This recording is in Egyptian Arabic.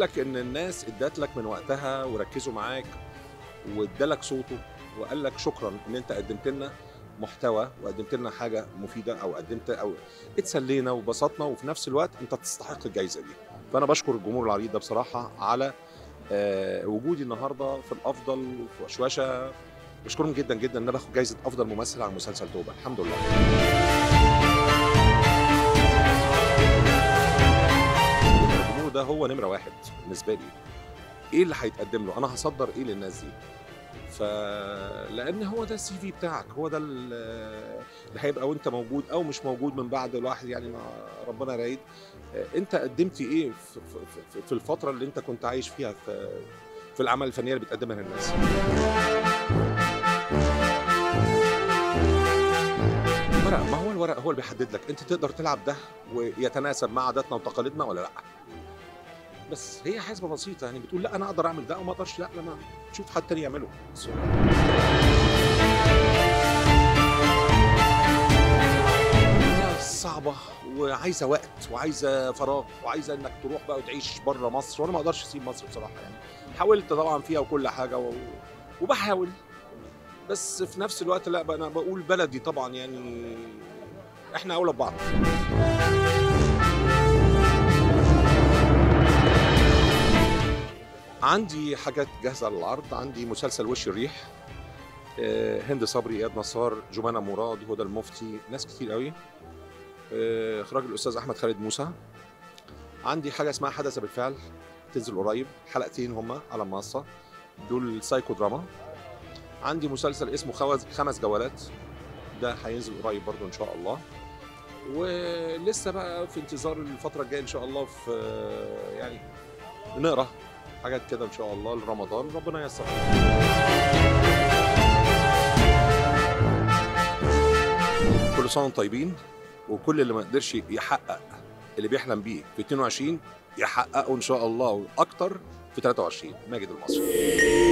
لك ان الناس ادت لك من وقتها وركزوا معاك وادالك صوته وقال لك شكرا ان انت قدمت لنا محتوى وقدمت لنا حاجه مفيده او قدمت او اتسلينا وبسطنا وفي نفس الوقت انت تستحق الجائزه دي فانا بشكر الجمهور العريض ده بصراحه على آه، وجودي النهارده في الافضل في وشوشه بشكرهم جدا جدا ان انا باخد جائزه افضل ممثل على مسلسل توبه الحمد لله الجمهور ده هو نمره واحد بالنسبه لي ايه اللي هيتقدم له انا هصدر ايه للناس دي فلان هو ده السي في بتاعك هو ده ال- اللي هيبقى وانت موجود او مش موجود من بعد الواحد يعني ما ربنا يرايد انت قدمت ايه في, في, في الفتره اللي انت كنت عايش فيها في في الاعمال الفنيه اللي بتقدمها للناس الورق ما هو الورق هو اللي بيحدد لك انت تقدر تلعب ده ويتناسب مع عاداتنا وتقاليدنا ولا لا بس هي حسبه بسيطه يعني بتقول لا انا اقدر اعمل ده وما اقدرش لا لما تشوف حد تاني يعمله بس. هي صعبه وعايزه وقت وعايزه فراغ وعايزه انك تروح بقى وتعيش بره مصر وانا ما اقدرش اسيب مصر بصراحه يعني حاولت طبعا فيها وكل حاجه و... وبحاول بس في نفس الوقت لا بقى انا بقول بلدي طبعا يعني احنا اولى ببعض عندي حاجات جاهزه للعرض عندي مسلسل وش الريح آه، هند صبري اياد نصار جمانه مراد هدى المفتي ناس كتير قوي آه، اخراج الاستاذ احمد خالد موسى عندي حاجه اسمها حدث بالفعل تنزل قريب حلقتين هما على المنصه دول سايكو دراما عندي مسلسل اسمه خوز خمس جولات ده هينزل قريب برضو ان شاء الله ولسه بقى في انتظار الفتره الجايه ان شاء الله في يعني نقرا حاجات كده ان شاء الله لرمضان ربنا ييسر كل سنه وانتم طيبين وكل اللي ما قدرش يحقق اللي بيحلم بيه في 22 يحققه ان شاء الله واكتر في 23 ماجد المصري